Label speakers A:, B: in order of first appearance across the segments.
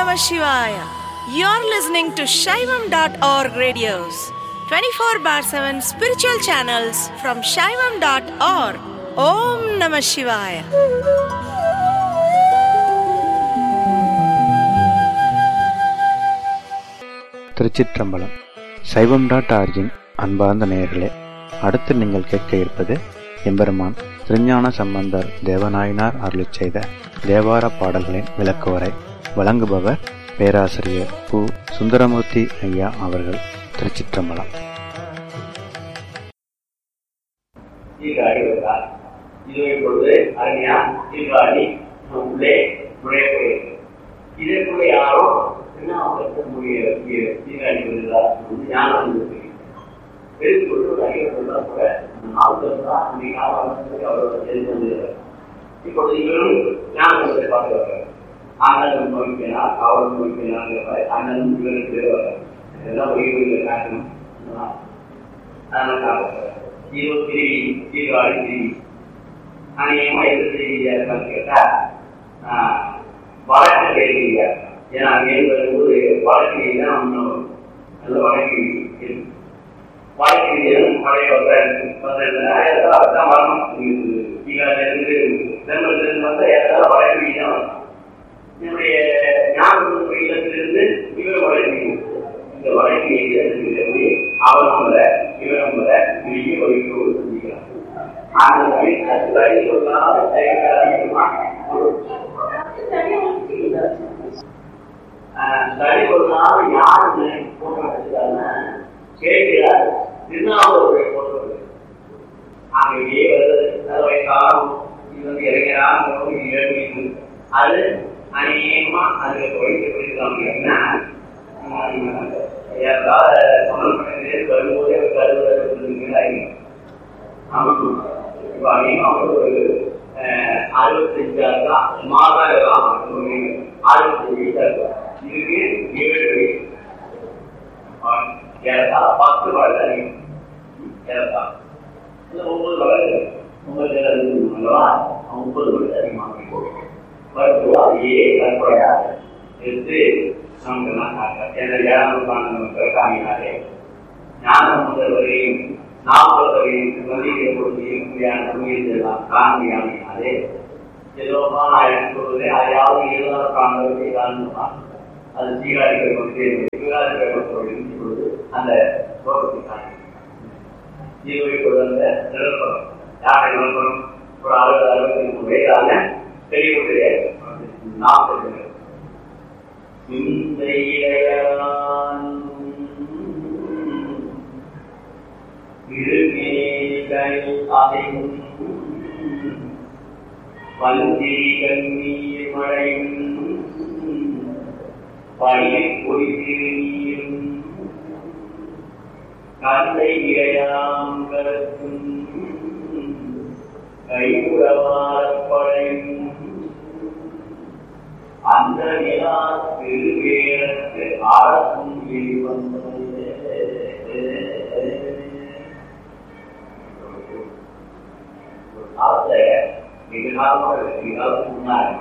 A: Namah Shivaya. You're listening to Shaivam.org radios, 24 bar 7 spiritual channels from Shaivam.org. Om Namah Shivaya.
B: திருச்சிற்றம்பலம் சைவம் dot origin அன்பார்ந்த நேயர்களே அடுத்து நீங்கள் கேட்க இருப்பது எம்பெருமான் திருஞான சம்பந்தர் தேவநாயனார் அருளிச் செய்த தேவார பாடல்களின் விளக்குவரை வழங்குபவர் பேராசிரியர் கு சுந்தரமூர்த்தி ஐயா அவர்கள் திருச்சிற்றம்பலம்
C: சீர்காழி வருகிறார் இது இப்பொழுது அருமையா சீர்காழி உள்ளே நுழையப்படுகிறது இதற்குள்ளே யாரோ திருநாவுக்கரசனுடைய சீர்காழி வருகிறார் வந்து ஞானம் எடுத்துக்கொண்டு ஒரு அறிவு சொன்னால் கூட நாவுக்கரசு தான் அன்றைக்கு காலம் அவரோட தெரிந்து வந்திருக்கிறார் இப்பொழுது இவரும் ஞானத்தை பார்த்து வர்றார் அண்ணன் நோய்ப்பினார் அவர் நோய்ப்பினார் அண்ணனும் இவருக்கு வருவார் இதெல்லாம் உயிர் காட்டணும் அதனால ஜீரோ திரி ஜீரோ ஆறு திரி அநேகமா எது செய்தியா இருக்கான்னு கேட்டா வழக்கு கேள்வியா ஏன்னா அங்கே வரும்போது வழக்கு தான் ஒன்றும் நல்ல வழக்கு இருக்கு வழக்கு பழைய தான் வரணும் இருந்து இருந்து வந்தா ஏதாவது வழக்கு தான் வரணும் என்னுடைய ஞாபகம் இல்லத்திலிருந்து இவர் வழக்கு இந்த வழக்கு எழுதுகிறது அவனும் இவனும் பெரிய வழிகளோடு சந்திக்கிறான் அந்த வழி சொல்லாத சரி சொல்லாம யாருன்னு போட்டோ எடுத்துட்டாங்க கேட்கிறார் திருநாவூருடைய போட்டோ அங்கேயே வருது அது வயசாகும் இது வந்து இறங்கிறாங்க ஏழு அது அநேகமா அதுல தொழில் பிடிக்கிறாங்க என்ன ஏதாவது சமன் பண்ணி வரும்போதே கருவறை இப்ப அதிகமாக ஒரு அறுபத்தஞ்சாயிரம் தான் மாதம் இருக்கலாம் அறுபத்தஞ்சு வயசா இருக்கும் இதுக்கு ஏழு வயசு ஏறா பத்து வயசு அதிகம் ஏறா ஒன்பது வயசு ஒன்பது அல்லவா முப்பது வயசு அதிகமாக வரும்போது அதையே கற்பனையாக எடுத்து நமக்கு ஏழாம் காமினாரே ஞானம் முதல்வரையும் நாற்பதையும் மதிய பொழுதையும் முடியாதெல்லாம் காண்பியாமினாரே ஏதோமா நான் எனக்கு சொல்வதே அதையாவது ஏதோ காண்பது செய்தான்னு அது சீராடிகள் கொண்டு சீராடிகள் பொழுது அந்த கோபத்தை காண்பி ஜீவை கொண்டு வந்த நிலப்பரம் யாரை நிலப்பரம் ஒரு அறுபது அறுபத்தி மூணு வயதான பெரியவருடைய நாற்பது இந்த இளையான் வந்திரி கண்ணீர் மழையும் பயிர் பொய்திரு நீரும் கந்தை இளையாம் கருத்தும் கைகுடவாரப்படையும் அந்த நிலா திருவேரத்து அரசும் வெளிவந்தது காலத்துல மிக காலமாக மிக காலத்துக்கு முன்னாடி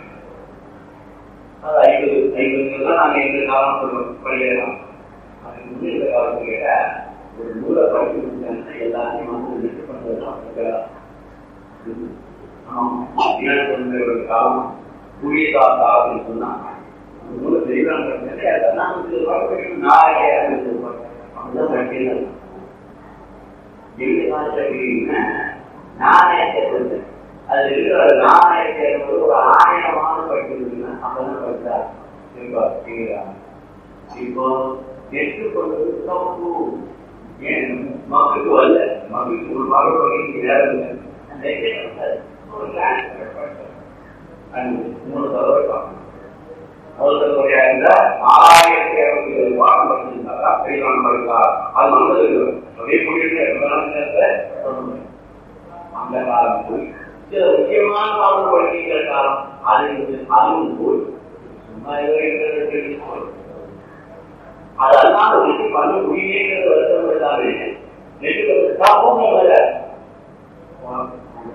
C: அது ஐம்பது ஐம்பது தான் நாங்கள் எங்கள் காலம் படிக்கலாம் அதுக்கு முன்னே இந்த காலத்து கேட்ட ஒரு நூலை படிச்சு முடிச்சாங்கன்னா எல்லாத்தையும் வந்து லிஸ்ட் பண்ணுறது தான் ஆமாம் ஒரு காலம் புதிய காலத்து ஆகுதுன்னு சொன்னா நூலை தெரியலாம் அதெல்லாம் வந்து நாளைக்கே அப்படிதான் படிக்கிறது எங்க காலத்துல நாணயத்தை கொண்டு அது இருக்கிற நாணயத்தை என்பது ஒரு ஆயனமான படிக்கிறதுன்னா அப்பதான் படித்தார் இப்போ எடுத்துக்கொண்டது தப்பு ஏன் மக்களுக்கு வரல மக்களுக்கு ஒரு மகள் வகை மூணு தடவை பார்க்கணும் முதல் தடவையா இருந்தா ஆயிரத்தி இருநூத்தி பாடம் படிச்சிருந்தாங்க பெரியவன் படிக்கா அது வந்து அப்படியே போயிட்டு அந்த காலம் போய் சில முக்கியமான பாடம் படிக்கிற காலம் அது அதுவும் போய் சும்மா ஏதோ அது அல்லாத விஷயம் பண்ண முடியலைங்கிற வருத்தம் இல்லாம நெட்டு தப்பும் இல்லை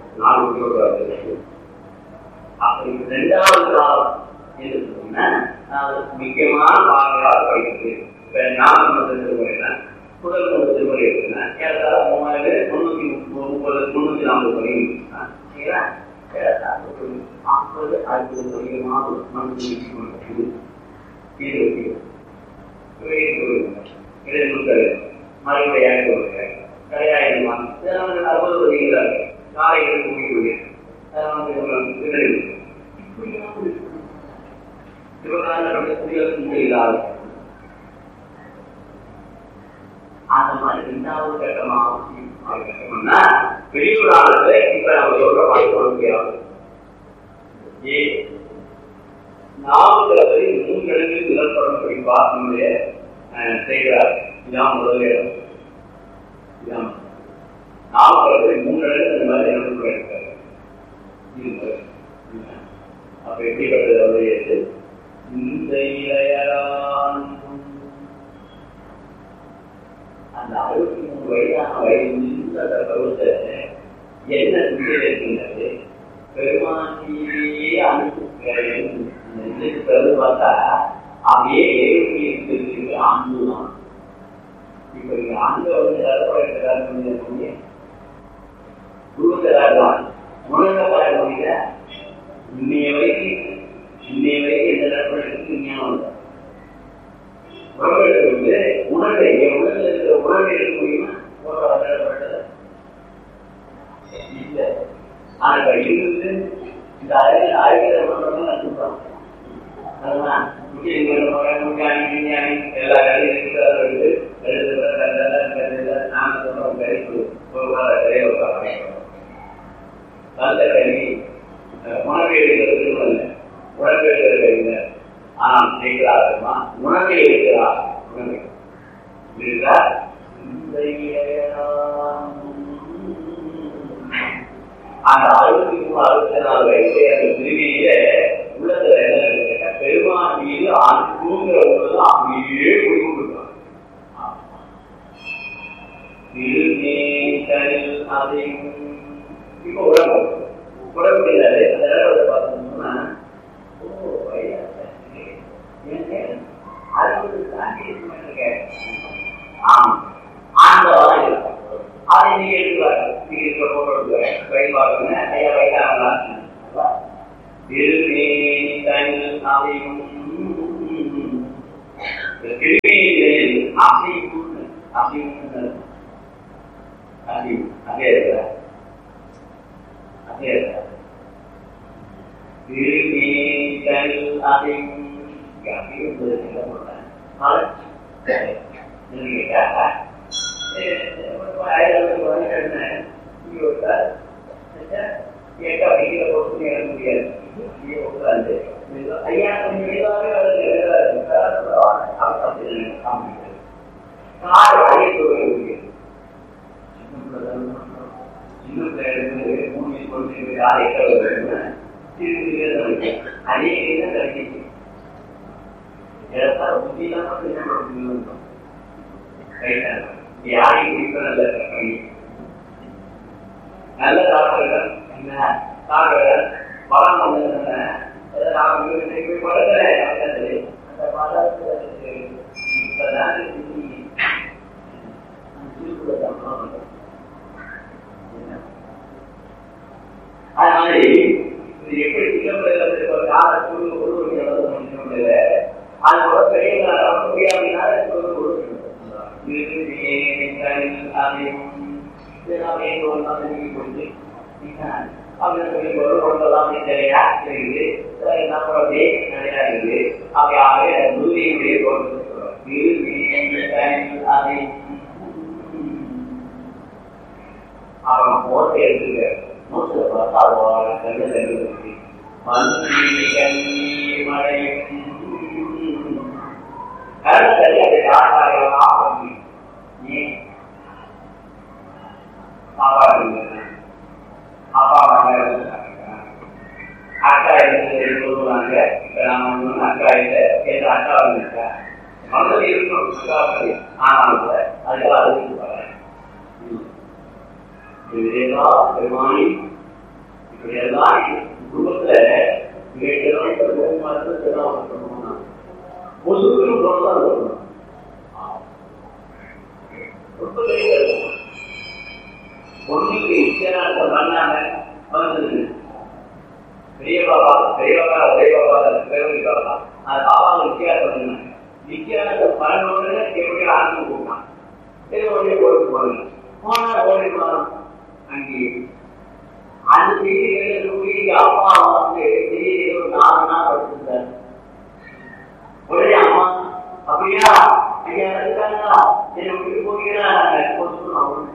C: நாலு அப்படி ரெண்டாவது காலம் என்று சொன்ன அதாவது முக்கியமான பாடங்களாக படிக்கிறது இப்ப ஞாபகம் திருமுறைனா முதல் மூணு திருமுறை இருக்குன்னா ஏறத்தாழ மூவாயிரம் முன்னூத்தி முப்பது முன்னூத்தி நாற்பது வரை இருக்குன்னா சரிங்களா ஏறத்தாழ ஒரு ஐம்பது அறுபது வரையிலுமாவது மனசு வீசி கொண்டிருக்குது இது இருக்கு மறுபடியாக வருகிறார் கரையாயிரமா அறுபது வருகிறார் காலையில் முடிவு அந்த மாதிரி ரெண்டாவது கட்டமாக வெளியூராளர்களை இப்ப நம்ம சொல்ற பார்த்து சொல்ல முடியாது ஏ நாமக்கலை மூன்றெழுந்து நிலப்படம் படிப்பா நம்முடைய செய்கிறார் இதான் முதல் இடம் இதான் நாமக்கலை மூன்றெழுந்து இந்த மாதிரி நிலப்படம் எடுத்தார் அப்ப எப்படிப்பட்டது அவருடைய இந்த இளையரான் அந்த அறுபத்தி மூணு வயதான வயது இந்த பருவத்தை என்ன சிந்தை இருக்கின்றது பெருமானியே அனுப்பி பார்த்தா அப்படியே எழுதி இருக்கிறது அன்பு தான் இப்ப இங்க அன்பு வந்து தரப்பட குருத்தரார் தான் உணர்ந்தப்பட முடியல இன்னைய வரைக்கும் இன்னைய வரைக்கும் எந்த தரப்படத்துக்கு ஞானம் இல்லை உணர்வு வந்து உணர்வை என் உணர்வில் இருக்கிற உணர்வை எடுக்க முடியுமா தரப்பட்டது இல்லை ஆனா இருந்து இந்த அறிவியல் ஆய்வுகளை பண்றவங்க நான் சொல்றேன் அதுதான் எல்லா கடையும் நாம சொல்றோம் கறிப்பு அந்த கல்வி உணவை எடுக்கிறது இல்லை உணவு எடுக்கிறது இல்லை ஆனால் செய்கிறார்கள்மா உணவை எடுக்கிறார் உணவை இருக்கிறார் அந்த அறுபத்தி மூணு அறுபத்தி நாலு வயசு அந்த திருவியில உள்ளத்துல என்ன கேட்டா பெருமான் மீது அன்புங்கிற ஒன்று அப்படியே குடிக்கொண்டிருக்கான் அதையும் இப்ப உடம்பு உடம்பு இல்லாது அந்த இடத்துல பார்த்தோம்னா ஓ வயசு அறுபது தாண்டி ஆமா ஆண்டவா இருக்கும் அதை நீங்க எடுத்துவாங்க நீங்க இருக்க போட்டோ எடுத்துவாங்க ட்ரை பாருங்க ஐயா வயசாங்களா அதே இருக்கிற அதே இருக்கிற அதையும் கேட்டா யாரையும் குறிப்ப நல்ல கற்பனை நல்ல டாக்டர்கள் என்ன டாக்டர்கள் பலம் வந்து என்ன படத்துல அந்த படத்துல இப்பதான் அது மாதிரி இது எப்படி சிங்கப்பூரில் யாரை குழு ஒருவருக்கு நடத்த அது கூட பெரிய முடியாமனா அவன் போட்டு எடுத்துக்க மூச்சுல பார்த்தா அதோட கண்ணில் இருக்கு மண்ணி கண்ணி மழையும் சரி அது யாராக ஏன் சாப்பாடு அப்பா அக்கா இருந்து சொல்லுவாங்க நாம ஒண்ணு அக்கா இல்லை என்ற அக்கா இருக்கா மனதில் இருக்கும் அக்கா ஆனால் அதுக்காக அறிவிப்பாங்க இதெல்லாம் பெருமானி இப்படியெல்லாம் குடும்பத்துல வேட்டு நாட்கள் மருத்துவத்தை முசுக்கு போனதான் இருக்கணும் ரொம்ப பெரிய ஒண்ணுக்கு நிச்சயநாட்டம் பண்ணாம வந்து பெரிய பாபா பெரிய பாபா பெரிய பாபா பெரிய பாபா அது பாபாவுக்கு நிச்சயார்த்தம் பண்ணாங்க நிச்சயார்த்தம் பண்ணோன்னு எப்படி ஆரம்பி கூப்பிட்டான் ஏதோ ஒன்றே போட்டு போடுங்க போனா ஓடி போனோம் அங்கே அந்த செய்தி கேட்கக்கூடிய அப்பா வந்து செய்தி ஒரு நாலு நாள் படிச்சிருந்தார் உடனே அம்மா அப்படியா ஐயா இருக்காங்களா என்னை விட்டு போகிறா அவங்க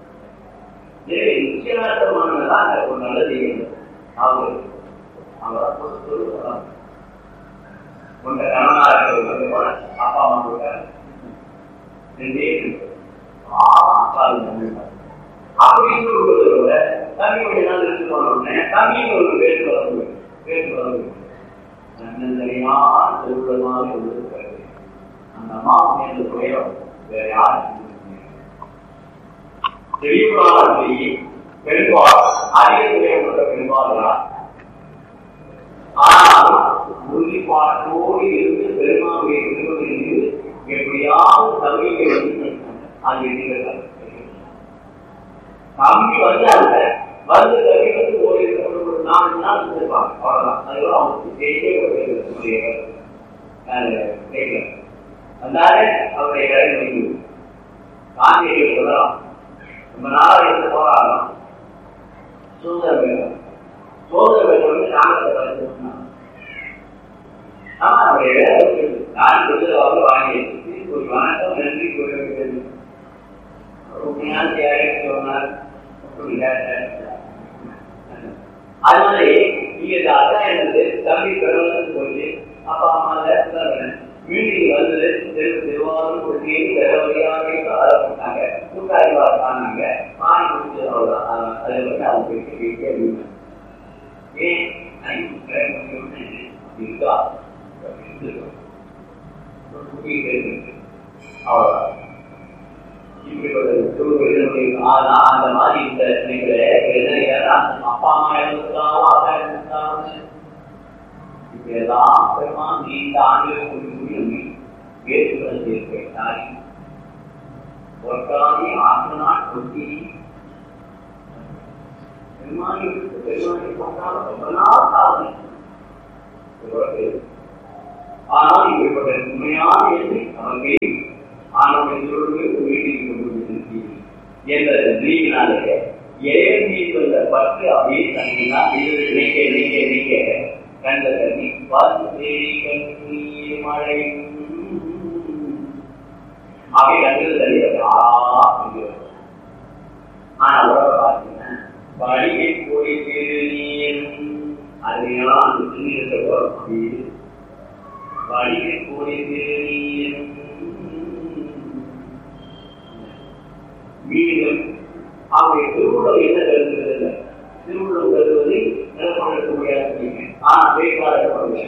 C: நிச்சயதார்த்தமானதான் ஒரு நல்ல செய்யணும் அவங்க அவங்க சொல்லுவாங்க உங்க கணவனா இருக்கிறது போல அப்பா அம்மா கொடுத்தாரு ரெண்டே அப்பா அப்படின்னு சொல்றதை விட தம்பி கொஞ்ச நாள் இருந்து போனோடனே தம்பிக்கு ஒரு பேச்சு வளர்ந்து பேச்சு வளர்ந்து நன்னந்தனியான திருவிழமாக உள்ளது அந்த அம்மா மேல துறையம் வேற யாரும் தெளிவான பெண்பால் அதிக துறையப்பட்ட பெண்பாளா ஆனால் உறுதிப்பாட்டோடு இருந்து பெருமாவுடைய திருவதில் எப்படியாவது தம்பியை வந்து அது எண்ணிக்கிறார் தம்பி வந்தாங்க வந்து தம்பி வந்து ஒரு ஒரு நாலு நாள் இருந்திருப்பாங்க அவ்வளவுதான் அதுக்கப்புறம் அவங்களுக்கு செய்ய வந்தாலே அவருடைய வேலை முடிவு காந்தியை சொல்லலாம் ரொம்ப நாளாக இருந்து போராடலாம் சுதந்திர வேணும் சுதந்திர வேணும் வந்து காங்கிரஸ் படிச்சு ஆமா அவருடைய வேலை நான் கொடுத்து அவங்க வாங்கி ஒரு வணக்கம் நன்றி கூற வேண்டியது உண்மையான தியாகம் சொன்னார் அது மாதிரி நீங்க இந்த அக்கா என்னது தம்பி பெருமளவு போச்சு அப்பா அம்மா மீட்டிங் வந்தது தெரு திருவாரூர் கொள்கையை வேற வழியாக ஆரம்பித்தாங்க கூட்டாளி பார்த்தாங்க பாணி முடிஞ்சது அவ்வளவுதான் அதை வந்து அவங்க பேசி பேசி அறிவிங்க ஏன் இருக்கா அவ்வளவுதான் அந்த மாதிரி இந்த அப்பா அம்மா இருந்திருக்காங்க அப்பா இருந்திருக்காங்க இப்பெல்லாம் பெருமான் நீண்ட ஆண்டுகள் கூடி கூடி வேற்றுடன் சேர்க்கிறாய் ஒற்றாதி ஆற்று நாள் கொட்டி பெருமானி பெருமானி போட்டால் ரொம்ப நாள் ஆகுது ஆனால் இப்படிப்பட்ட உண்மையான எண்ணை அவர்கள் ஆனவன் சொல்வது வீட்டில் கொண்டு செலுத்தி என்ற நீங்கினாலே இறைவன் மீது வந்த பற்று அப்படியே தங்கினா இது நினைக்க நினைக்க நினைக்க கண்ட தண்ணி வந்து கண்ணீர் மழை அப்படியே கண்கள் தண்ணி ஆறா ஆனா உடம்ப பார்த்தீங்கன்னா வழியை போய் திருநீர் அதுலாம் அந்த திருநீரத்தை வரும் அப்படியே வழியை போய் திருநீர் மீண்டும் அவருடைய திருவுள்ளம் என்ன கருதுகிறது திருவுள்ளம் கருதுவது நிலப்பட முடியாது ஆனா பேக்காத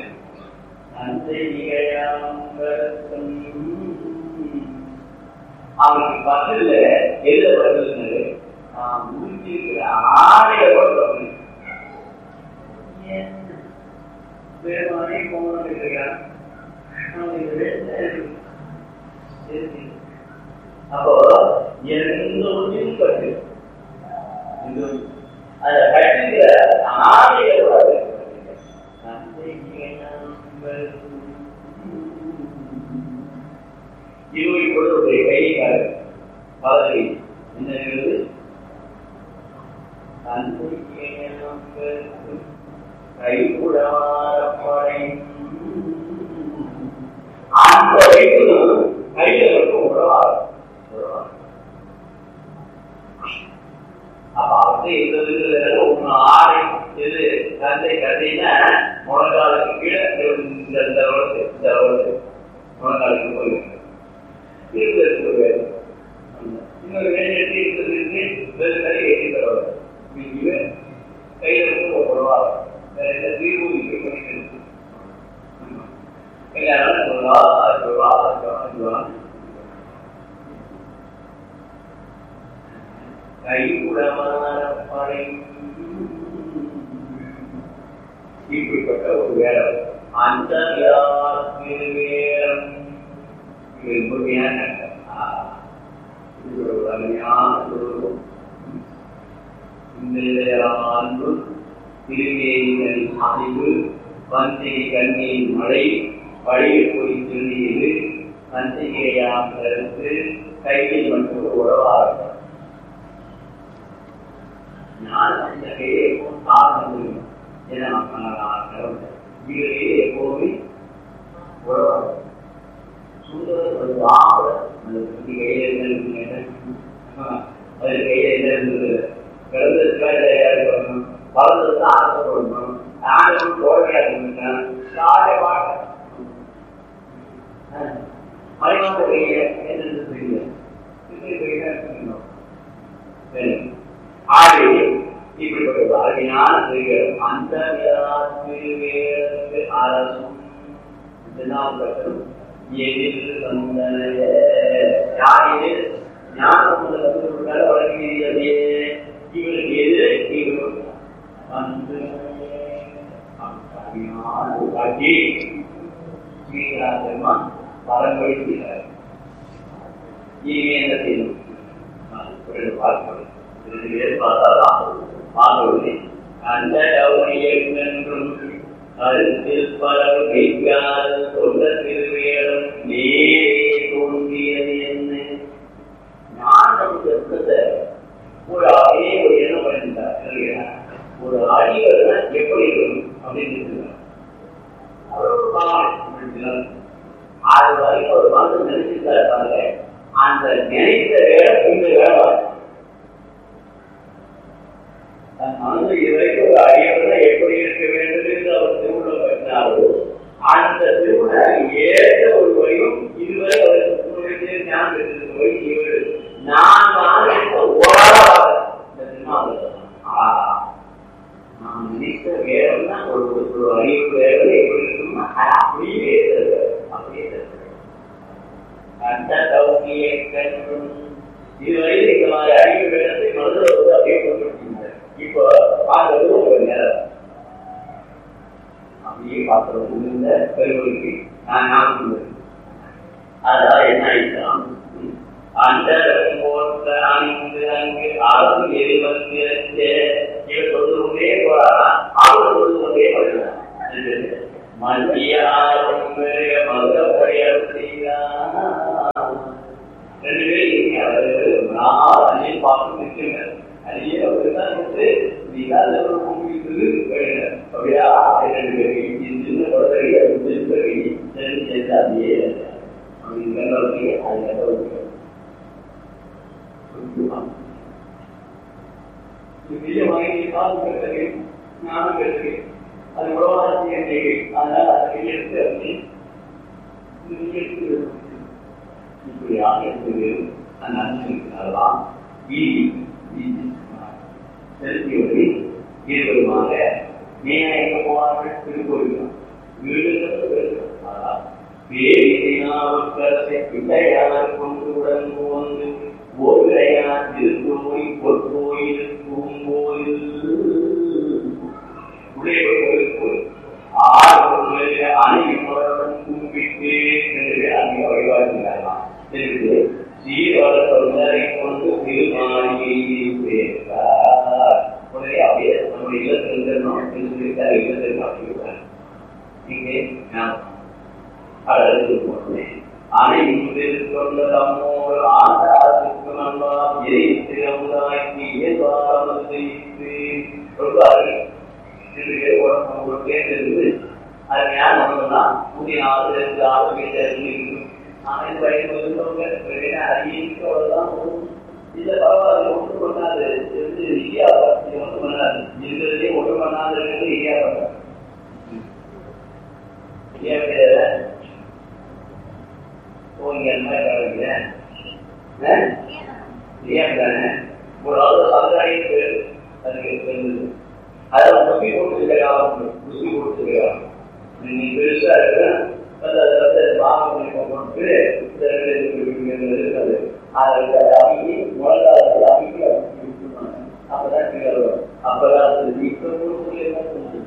C: அவருக்கு பஸ்ல எதுல படுறது முடிஞ்சிருக்கிற ஆடைய படுறது வேறுமானே போன இருக்கிறான் அப்போ எந்த ஒன்றையும் கட்டு அதை கட்டுகிற ஆணைய இருவை கொடுத்த கைக்கார பதவி என்ன கைகுடாரப்படை அந்த வைப்பு கையில இருக்கும் உறவாறு அப்ப அவர்கிட்ட இருந்தது ஒண்ணு ஆடை எது கந்தை கதைன்னா முழங்காலுக்கு கீழே இந்த இந்த வருஷம் இந்த வருஷம் முழங்காலுக்கு போயிருக்கு இருந்தது இன்னொரு வேலை எடுத்து இருந்தது வேறு கதை எட்டி தருவார் கையில இருந்து போடுவார் வேற எந்த தீர்வும் இப்படி பண்ணிட்டு எல்லாரும் சொல்லுவா சொல்லுவா சொல்லுவா கைகுடமானப்படை இப்படிப்பட்ட ஒரு வேலை அந்த வேற முழுமையான ஆஹ், இது ஒரு அருமையான ஒரு இந்த அன்பு திருவேயின் அறிவு வந்தை கண்ணீர் மழை வழியில் போய் திருநீர் வந்திகையாம் கருத்து கையில் மட்டும் உறவாக நான் அந்த கையை காரணம் என வீடுகளே எப்போதுமே உறவாக சுந்தரம் ஒரு வாழ அந்த குட்டி கையில் என்ன இருக்குன்னு அது கையில் என்ன இருந்தது பிறந்ததுக்காக தயாரி பண்ணணும் வளர்ந்ததுக்கு ஆசைப்படணும் நானும் தோழமையாக இருந்தேன் சாலை வாழ மறைவாக கையில் என்னன்னு தெரியல திருப்பி கையில் இருக்கணும் சரி ஆகவே இப்படிப்பட்ட ஒரு அருமையான ஸ்திரீகள் அந்த திருவேற்கு அரசும் தினாபட்டம் எதிர் வந்தனைய யாரில் ஞானம் உள்ள தந்துவிட்டால் வழங்கியதே இவருக்கு எதிரே இவர் வந்து அருமையான ஒரு காட்சி ஸ்ரீராஜமா பரம்படிக்கிறார் இனிமே என்ன செய்யணும் பார்க்கணும் பார்க்கவில்லை அந்த என்றும் கருத்தில் பரவு வைக்காத சொல்ல திருவேடம் நேரே தோன்றியது என்ன நான் சப்தத்தை ஒரு அதே ஒரு எண்ணம் பண்ணிட்டார் இல்லையா ஒரு அடிவர்னா எப்படி இருக்கும் அப்படின்னு சொல்லுவார். அவர் ஒரு பாவனை அப்படின்றார். அது வரைக்கும் ஒரு மனசு நினைச்சுட்டு இருப்பாங்க அந்த நினைத்த வேலை இந்த வேலை தன் மனது இதுவரைக்கும் ஒரு அடியவர்னா எப்படி இருக்க வேண்டும் என்று அவர் திருவுள்ள பண்ணினாரோ அந்த திருவுள்ள ஏற்ற ஒரு வரையும் இதுவரை அவருக்கு திருவுள்ளத்திலே ஞானம் பெற்றிருக்க வரை இவர் நான் தான் இந்த ஓராள இந்த திருநாமத்தில் நான் நினைத்த வேலைன்னா ஒரு ஒரு அறிவு வேலை எப்படி இருக்கும்னா அது அப்படியே தருவார். அப்படியே தருவார். அந்த தௌக்கிய கண்ணும் இதுவரை இந்த மாதிரி அறிவு வேடத்தை மனதில் வந்து அப்படியே கொண்டுட்டார் இப்போ பார்க்கறது ஒரு நேரம் அப்படியே பார்க்கறது இந்த பெருமொழிக்கு நான் ஞாபகம் வருது. அதனால என்ன ஆயிடுச்சாம் அந்த போன்ற அங்கு அங்கு அரசு எரி வந்து இவர் சொல்றது கொண்டே போறாரா அவர் சொல்றது கொண்டே வருகிறார் மத்திய மதுரப்படையார் செய்கிறார் ரெண்டு பேரும் அவர் நான் அணியை பார்த்து நிற்கிறேன் அணியே அவர் தான் வந்து நீதான் ஒரு கூப்பிட்டு போயிடுறேன் அப்படியா ரெண்டு பேரும் சின்ன குழந்தை சேர்ந்து சேர்ந்து அப்படியே அப்படிங்கிற அது கதை பெரிய வாங்கி காசு கட்டுறேன் ஞானம் கட்டுறேன் அது உலகத்தை அதனால அதை கையெழுத்து அப்படி இப்படியாக இருந்தது அந்த அனுசரிக்கிறதெல்லாம் வீதி செலுத்தியவரை இருவருமாக நேர எங்க போவார்கள் திருக்கோயில் வீடுகள் பேரினாவுக்கரசை பிள்ளையார் கொண்டு உடன் வந்து ஓரையார் திருக்கோய் பொற்கோயில் பூங்கோயில் உள்ளே கோயிலுக்குள் ஆறு அனைவருடன் கும்பிட்டு என்று அங்கே வழிபாடுகிறார்களாம் என்று சீர்வர தொண்டரை கொண்டு திருமாளிகையை சேர்த்தார் உடனே அப்படியே நம்முடைய இல்லத்தில் இருந்தோம் என்று சொல்லிட்டார் இல்லத்தில் மாற்றிவிட்டார் இங்கே நான் கடலுக்கு போனேன் அனைவரில் கொண்ட தம்மோடு ஆண்டாருக்கு நண்பாம் எரித்து அமுதாக்கி ஏதாரம் செய்து சொல்வார்கள் என்று உடம்பு ஒரு தேர்ந்தெடுத்து அது ஞானம் ஒன்றுனா புதிய நாலு ரெண்டு ஆறு பேர் இருக்கும் ஆனால் இந்த வயது இருந்தவங்க அறிவிக்க அவ்வளோதான் இந்த பரவாயில்ல ஒன்று பண்ணாது இருந்து இந்தியா ஒன்று பண்ணாது இருக்கிறதே ஒன்று பண்ணாது இருக்கிறது இந்தியா பண்ணாது ஏன் போங்க அந்த மாதிரி வர்றீங்க ஏன் தானே ஒரு ஆள் சந்தாரிக்கு அதுக்கு இருந்தது அதில் முப்பி கொடுத்துருக்கலாம் முப்பி கொடுத்துருக்கலாம் நீ பெருசா இருக்கிற அது அதை வந்து வாங்க பண்ணி கொண்டு இந்த இருக்காது அதை வந்து அமைக்கி முழங்கால அமைக்கி அப்பதான் கீழே வரும் அப்பதான் அது இப்ப கொடுத்து என்ன பண்ணுது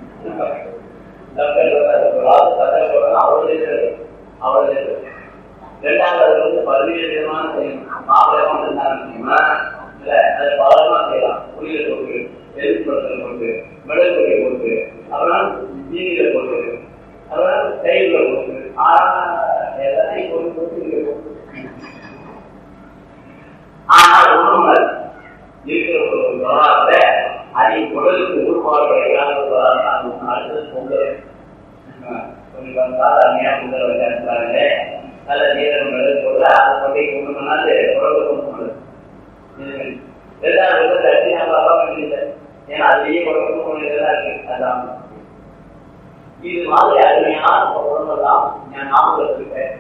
C: டாக்டர் அவ்வளவு அவ்வளவு ரெண்டாவது அது வந்து பதினேழு விதமான செய்யணும் மாப்பிள்ளை வந்து இருந்தாங்கன்னா இல்ல அது பலமா செய்யலாம் புளியில போட்டு எதிர்ப்புறத்துல போட்டு மிளகு பொடியை போட்டு அப்புறம் ஜீனியில போட்டு அப்புறம் தயிர்ல போட்டு ஆனா எல்லாத்தையும் போட்டு போட்டு இங்க போட்டு ஆனால் உண்மை இருக்கிற ஒரு வரலாறுல அதை உடலுக்கு ஊர்பாடு கிடைக்காத அடுத்தது பொங்கல் கொஞ்சம் வந்தால் அருமையா பொங்கல் வச்சாங்க நல்ல நீரம் போது அதை கொண்டே கொண்டு பண்ணாது உடம்பு கொண்டு போனது ரெண்டாவது வந்து தட்டி நான் பார்க்க வேண்டியது ஏன்னா அதுலயே உடம்பு கொண்டதான் இருக்கு அதான் இது மாதிரி அருமையான உடம்பெல்லாம் நான் ஞாபகத்துக்கு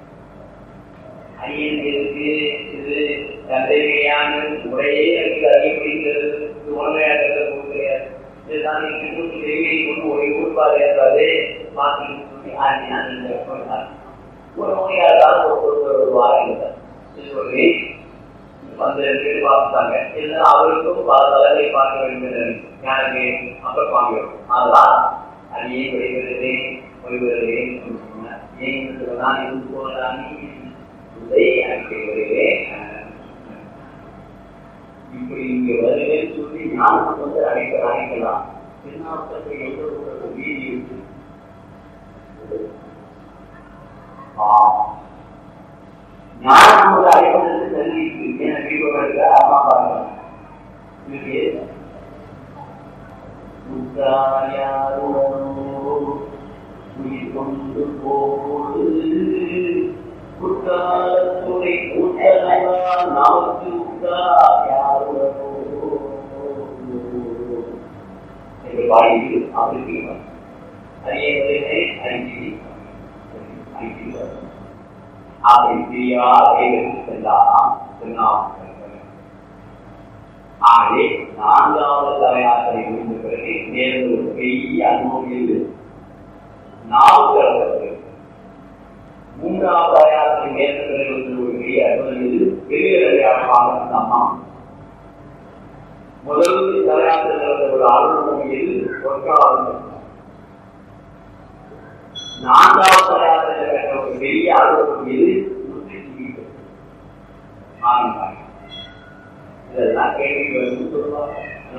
C: அரியனுக்கு இது தந்தையான முறையே எனக்கு அறியப்படுகிறது இது உண்மையாக கிடையாது இதுதான் எனக்கு செய்தியை கொண்டு ஒரு ஊர்பாடு என்றாலே மாற்றி சொல்லி அறிஞர் ஒரு நோயாளர் ஒரு ஒரு வாரம் இருந்தார் இது சொல்லி வந்து ரெண்டு பார்த்தாங்க இருந்தாலும் அவருக்கும் பல தலைகளை பார்க்க வேண்டும் எனக்கு அப்ப பார்க்கிறோம் அதெல்லாம் அடியே விளைவதில்லை ஒளிவதில்லை ஏன் சொல்லலாம் இருந்து போகலாம் இதை அழைக்கிறவர்களே இப்படி இங்க வருகிறேன்னு சொல்லி ஞானம் வந்து அழைக்க அழைக்கலாம் திருநாவுக்கு எந்த ஒரு வீதி இருக்கு ஞானம் வந்து அழைப்பதற்கு தள்ளி இருக்கு ஏன்னா வீடு அம்மா பாருங்க உயிர் கொண்டு போது குற்றாலத்துறை கூட்டலாம் நமக்கு என்று பாடி அவருக்கு அறியவதே அறிஞ்சி அறிஞ்சி அப்படி பிரியா கைகளுக்கு சென்றாராம் திருநாவுக்கரசர் ஆகவே நான்காவது தலையாத்திரை முடிந்த பிறகு நேர்ந்து ஒரு பெரிய அனுபவியில் நாவுக்கரசருக்கு மூன்றாவது அடையாளத்தை மேற்கொண்டு ஒரு பெரிய அனுமதியில் பெரிய அடையாளமாக இருந்த அம்மா முதல் தலையாளத்தில் நடந்த ஒரு அலுவலகத்தில் ஒன்றாவது நான்காவது தலையாளத்தில் நடந்த ஒரு பெரிய அலுவலகத்தில் நூற்றி ஆரம்பித்தாங்க இதெல்லாம் கேள்வி வந்து சொல்லுவாங்க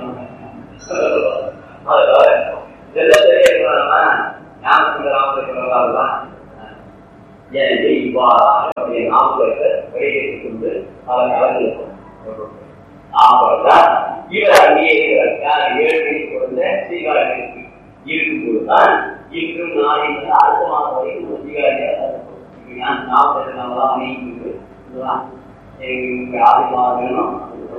C: இதெல்லாம் தெரியணும்னா ஞாபகம் ராமதான் எனவே இவ்வாறாக அப்படியே நாமக்கத்தை வெளியேற்றிக் கொண்டு பல கலங்களுக்கும் ஆப்பதான் இவர் அங்கேயே இருக்கிறார் ஏழு குழந்த சீகாரிக்கு இருக்கும்போதுதான் இன்றும் நாளை வந்து அடுத்த மாதம் வரைக்கும் சீகாரியாக நாற்பத்தி நாலாம் நீங்கிட்டு எங்களுக்கு ஆதி மாதம் வேணும்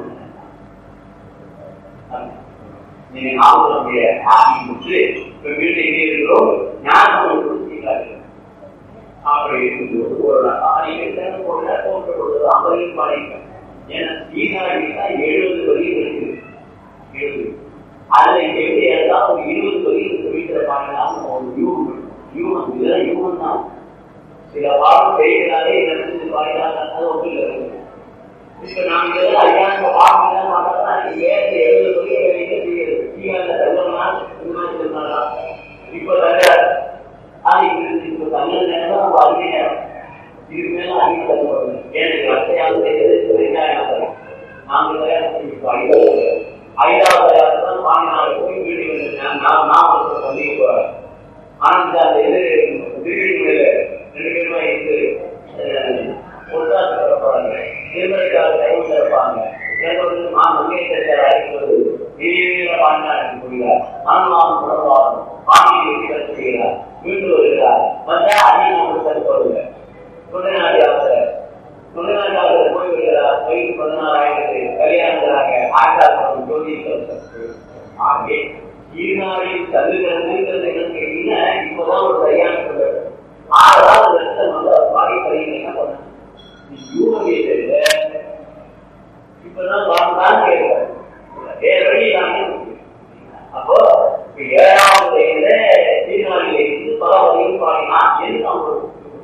C: நீங்க நாமக்கலுடைய ஆதி முற்று இப்ப வீட்டில் எங்கே இருக்கிறோம் ஞாபகம் சீகாரி அப்படி இருக்கும்போது ஒரு ஆயிரத்தி ஒரு போன்ற பொழுதுதான் பதில் பாடிப்பேன் ஏன்னா சீனாடி தான் எழுபது வரையும் இருக்குது எழுபது அதுல எப்படி இருந்தால் ஒரு இருபது வரையும் வீட்டில் பாடினாலும் ஒரு யூகம் யூகம் இதுதான் யூகம் தான் சில பாடம் செய்கிறாரே நடந்து பாடினாங்க அது ஒன்று இல்லை இப்ப நாங்க இதெல்லாம் ஐயாயிரம் பாடம் மாட்டாங்க ஏழு எழுபது வரையும் வைக்க செய்யுது சீனால தங்கம்னா இந்த மாதிரி சொன்னாரா இப்ப தங்க அது இப்போ தமிழ் நேரம் நம்ம அறிஞர் நேரம் இதுக்கு மேல அறிவு தரப்படுது எனக்கு வசதியாக செய்வது ரெண்டாயிரம் நாங்கள் ஐந்தாவது தான் பாண்டினால போய் வீடு வந்து நான் நான் பள்ளி போறேன் ஆனா இந்த அந்த இது வீடுகளில் ரெண்டு பேருமா இருந்து பொருளாதார திறப்பாங்க திருமலைக்காக டைம் திறப்பாங்க எனக்கு நான் மங்கை தெரியாத அழைப்பது நீல பாண்டினா எனக்கு புரியாது ஆனால் உணர்வாகும் பாண்டியை செய்கிறார் மீண்டு வருகிறார் வந்தா அதிகம் தடுப்பதில்லை தொழில்நாடு ஆசிரியர் தொழில்நாடு ஆசிரியர் போய் வருகிறார் வயது பதினாறாயிரத்து கல்யாணங்களாக ஆண்டாசனம் ஜோதி ஆகவே ஈர்நாளில் தள்ளுகிறது என்ன கேட்டீங்கன்னா இப்பதான் ஒரு சரியான சொல்றது ஆறாவது வருஷம் வந்து பாடி பையன் என்ன பண்ண யூகமே தெரியல இப்பதான் வாழ்ந்தான் கேட்கிறேன் வேற வழி இல்லாம அப்போ ஏழாவது வயதுல சீர்காழியில இருந்து பல வரையும் பாடினா என்று அவங்க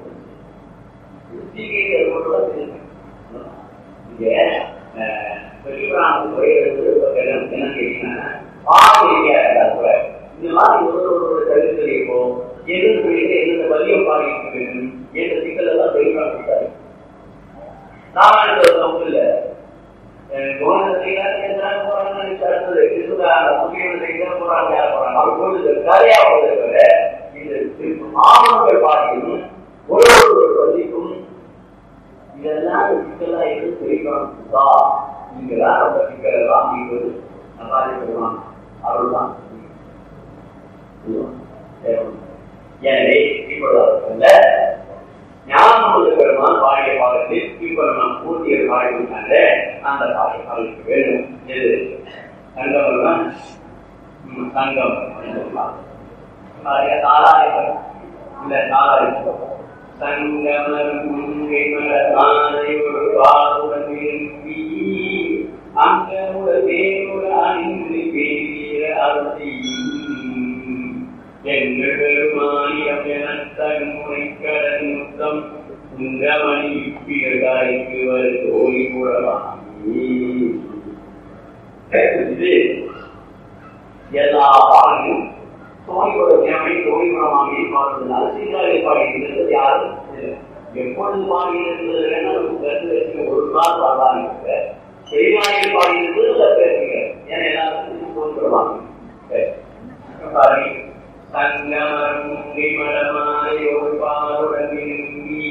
C: என்ன கேட்டீங்கன்னா இந்த மாதிரி ஒருவரோட கருத்து இப்போ எந்த எந்தெந்த வலியம் பாடிட்டு எந்த சிக்கல் எல்லாம் தெளிவாக கொடுத்தாரு ராமாயணத்துல தப்பு இல்லை குணத்தை போறாங்க அடுத்தது கிருஷ்ணதான முக்கிய போறாங்க யார் போறாங்க அவர் போட்டு கதையா போது இந்த மாணவர்கள் பாட்டியும் ஒரு ஒரு பதிக்கும் இதெல்லாம் சிக்கலா எது தெரிவிக்கணும்தா நீங்களாம் ரொம்ப சிக்கலெல்லாம் நீங்க நல்லாவே பெறுவான் அவர்தான் எனவே இப்பொழுது ஞானமுள்ள பெருமான் பாடிய பாடத்தில் இப்ப நாம் பூர்த்திய பாடினாங்க அந்த பாடை பாடலுக்கு வேண்டும் எது சங்கம் சங்கம் தாராயம் இந்த தாராயம் சங்கமரும் முன்கை மலர்மாலை ஒரு பாடுடன் விரும்பி அங்கமுட தேவுட அணிந்து பெரிய அருளையும் எங்கள் பெருமானியம் எனத்தன் முனைக்கடன் முத்தம் உங்கமணி இப்பியதாய்க்கு வரு தோழி கூடவாங்கி இது எல்லா பாடலும் தோழியோட நிலைமை தோழி குணமாகி பாடுறதுனால சீதாவை பாடியிருந்தது யாரும் எப்பொழுது பாடியிருந்தது கருத்து வச்சுக்க ஒரு நாள் பாடாங்க பெரியவாயில் பாடியிருந்தது பேசுங்க ஏன்னா எல்லாருக்கும் தோன்றுவாங்க பாருங்க சங்கமருங்கை மடமாலையோடு பாருடன் விரும்பி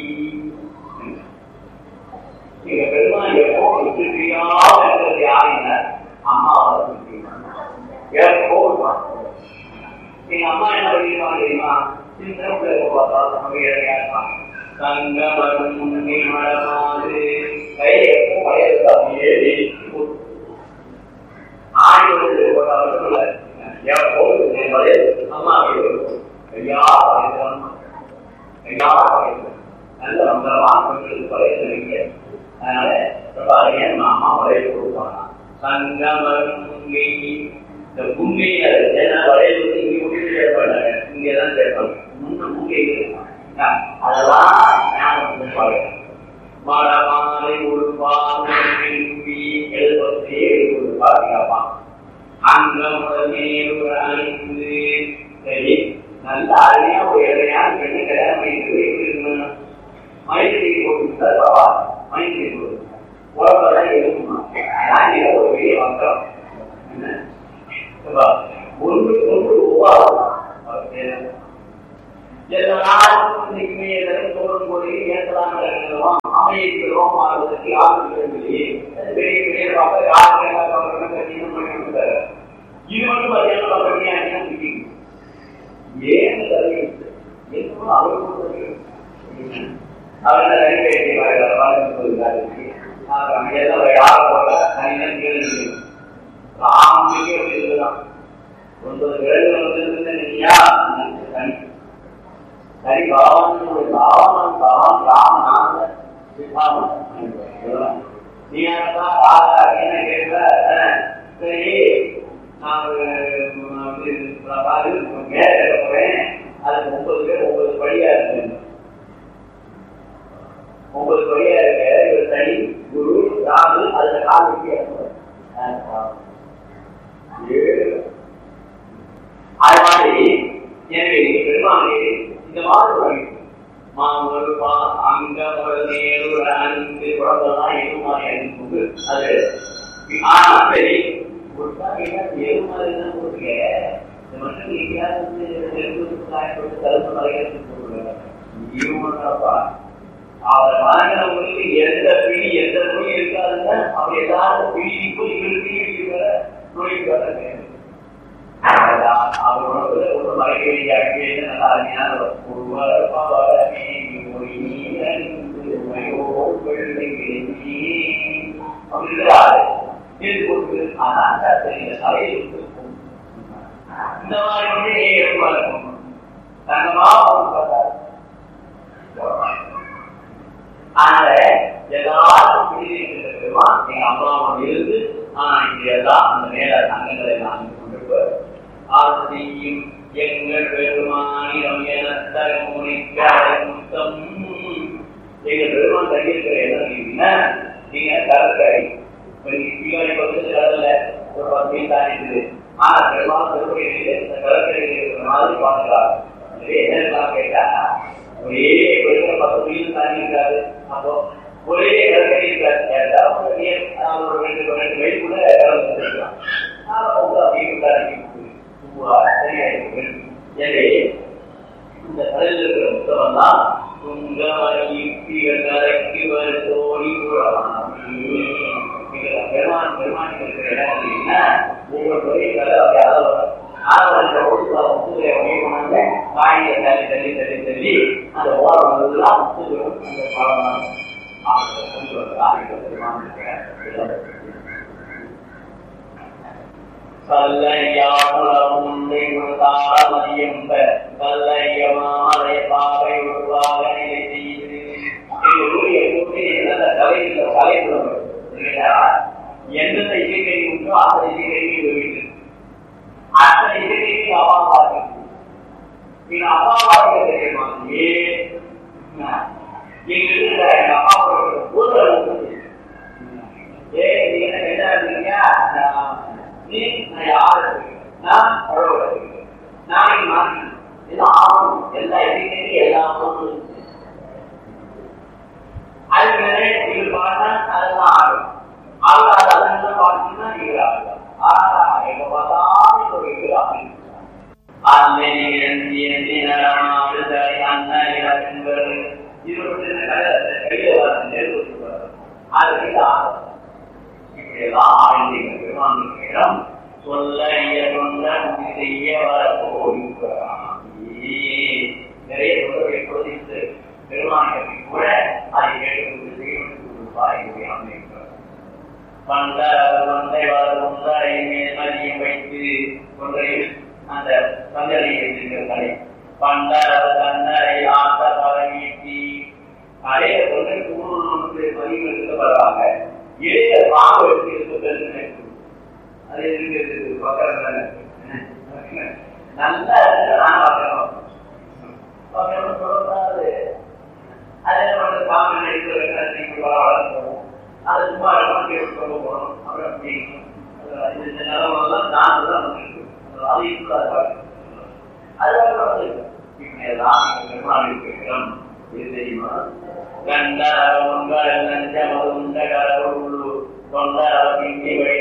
C: நீங்க பெருமாள் எப்போ விட்டுட்டியாக இருக்கிறது யாருங்க அம்மாவை எப்போ எங்க அம்மா என்ன பண்ணிருப்பாங்க தெரியுமா சின்ன பிள்ளை பார்த்தா நம்ம சங்கமரும் முன்னே மடமாது கை எப்போ வயது அப்படியே ஆடி வந்து போட்டாலும் எப்போ அம்மா ஐயா ஐயா நல்ல மங்களமா கொஞ்சம் பழைய நினைக்க அதனால பாருங்க நம்ம அம்மா வளையல் கொடுப்பாங்க சங்கமரும் முங்கை இந்த முங்கையில ஏன்னா வளையல் வந்து இங்க முடிவு சேர்ப்பாங்க இங்கதான் சேர்ப்பாங்க முன்ன முங்கை அதெல்லாம் ஞாபகம் பாருங்க மரமாலை ஒரு பாவம் விரும்பி எழுபத்தி ஒரு பாதுகாப்பான் அங்கமுடனே ஒரு அணிந்து சரி நல்ல அருமையா ஒரு இடையா பெண்ணு கல்யாணம் பண்ணிட்டு எப்படி இருக்கணும் மைத்திரி போட்டு பரவா மைத்திரி போட்டு உலகம் இருக்குமா நான் ஒரு பெரிய மக்கள் ஒன்று ஒன்று உருவாகும் எல்லாருக்குமே எதனை தோறும் போது ஏற்றலாம் அமைதிக்கிறோம் மாறுவதற்கு யாரும் பெரிய பெரிய பார்க்க யாருக்கு கட்சியும் பண்ணி கொடுத்தாரு இது மட்டும் பார்த்தீங்கன்னா கம்மியா என்ன ஏன் தலையிட்டு என்ன அவருக்கு அவரை தனி பேசி யாரை போல தனியாக கேள்வி ஆம்பிக்கை அப்படின்றதுதான் ஒன்பது விலங்குகள் வந்து இல்லையா தனி சரி பகவான் ஒரு பாவனம் பகவான் ராம நீ என்ன கேட்க சரி நான் மேல போறேன் அதுக்கு ஒன்பது பேர் ஒன்பது படியா இருக்கு ஒன்பது படியா இருக்க இவர் சனி குரு ராகு அதுல கால் அது மாதிரி எனவே பெருமானே இந்த மாதிரி மாங்கல் அங்க நேரு அன்பு குழந்தைதான் எருமாறி அனுப்புது அது ஆனா சரி ஒரு எரு மாதிரி தான் கொடுங்க இந்த மட்டும் எங்கேயாவது கருத்து மலைக்கிறதுக்கு இருமன்றப்பா அவரை வாங்கினவங்களுக்கு எந்த பிடி எந்த நோய் இருக்காதுங்க அவர் எல்லாரும் பிடிக்கும் இவருக்கு இருக்கிற நோய்க்கு வர அவரோட ஒரு மலைகளை அங்கே நல்ல அருமையான ஒருவரமே அப்படிங்கிறாரு இது கொடுத்து ஆனா அந்த சபையில் இந்த மாதிரி வந்து ஏற்பா இருக்கும் தங்கமா அதனால எல்லாரும் பிடிச்சிருக்கிறதுமா எங்க அம்மாவோட இருந்து ஆனா இங்க எல்லாம் அந்த மேல தங்கங்களை எல்லாம் கொண்டிருப்பார் ஆசையும் எங்கள் பெருமானிடம் என முத்தம் எங்க பெருமான் தங்கியிருக்கிற இடம் கேட்டீங்கன்னா நீங்க கடற்கரை தீபாவளி பக்கத்து கடல்ல ஒரு பத்து தாண்டிட்டு ஆனா பெருமாள் திருப்பதியில இந்த கடற்கரையில் இருக்கிற மாதிரி பார்க்கிறார் என்ன கேட்டா ஒரே பெருமாள் பத்து மீன் தாண்டி இருக்காரு அப்போ ஒரே கடற்கரையில் அதில் இருக்கிற புத்தகம் தான் துங்கமரக்கு தோழி பெருமான் பெருமான் இருக்கிற இடம் அப்படின்னா ஒவ்வொரு தொழில் அப்படியே அளவு ஆரம்ப ஒழுங்குல முத்துகளை அப்படியே கொண்டாந்து காயில தள்ளி தள்ளி தள்ளி தள்ளி அந்த ஓரம் வந்ததுலாம் முத்துகளும் அந்த பழம் கொண்டு வந்து பெருமான் இருக்கிற இடம். கல்லையாமுலமுந்தை தாரமதியம்ப கல்லையமாலை பாவை உருவாக நிலை செய்து ஊழிய கூட்டி நல்ல கலையில் கலைப்புலம் எந்தெந்த இசைக்கை உண்டோ அந்த இசைக்கை வெளியிட்டு அந்த இசைக்கைக்கு அப்பா பார்க்க நீங்க அப்பா பார்க்க தெரியுமா ஏன் நீங்க இருக்கிற எங்க அப்பா ஊரில் ஏ நீங்க என்ன இருக்கீங்க நீ நான் யாரு நான் கடவுளை நாளைக்கு மாறி எல்லாம் ஆகணும் எல்லா எண்ணிக்கையும் எல்லா ஆகணும் அது மேலே நீங்கள் பார்த்தா அதெல்லாம் ஆகும் ஆகாத அதெல்லாம் பார்த்தீங்கன்னா நீங்கள் ஆகலாம் ஆனா எங்க பார்த்தாலும் ஒரு இது ஆகும் அந்த இது ஒரு கையில வர நெருப்பு அது ஆகும் இப்படியெல்லாம் ஆழ்ந்தீங்க பெருமானிடம் சொல்ல சொன்ன செய்ய வர நிறைய சொல்ல எப்பொழுது பெருமானிடத்தை கூட அதை கேட்டு செய்ய பண்ட கொண்டை கொண்டரை மேல் மதியம் வைத்து கொன்றையில் அந்த சந்தனை வைத்திருக்கிறார்கள் பண்டர தன்னரை ஆத்த பரவீட்டி நிறைய கொண்டை கூறு பதிவு எடுக்கப்படுறாங்க இளைய பாம்பு எடுத்து இருக்கிறது அது இருக்கிறது பக்கம் நல்லா இருக்கு நான் பார்க்கணும் பார்க்கணும் சொல்லக்கூடாது அதே மாதிரி பாம்பு எடுத்து வளர்க்கணும் அது சும்மா இடமாட்டி சொல்ல போகணும் அப்புறம் அப்படி இந்த நிலவரம் நான் தான் வந்துருக்கு அது இப்போ அது இப்படியெல்லாம் பெருமாள் இருக்கிறோம் இது தெரியுமா கண்ட உங்கள் நஞ்சமது உண்ட கடவுள் கொண்ட பிங்கி வழி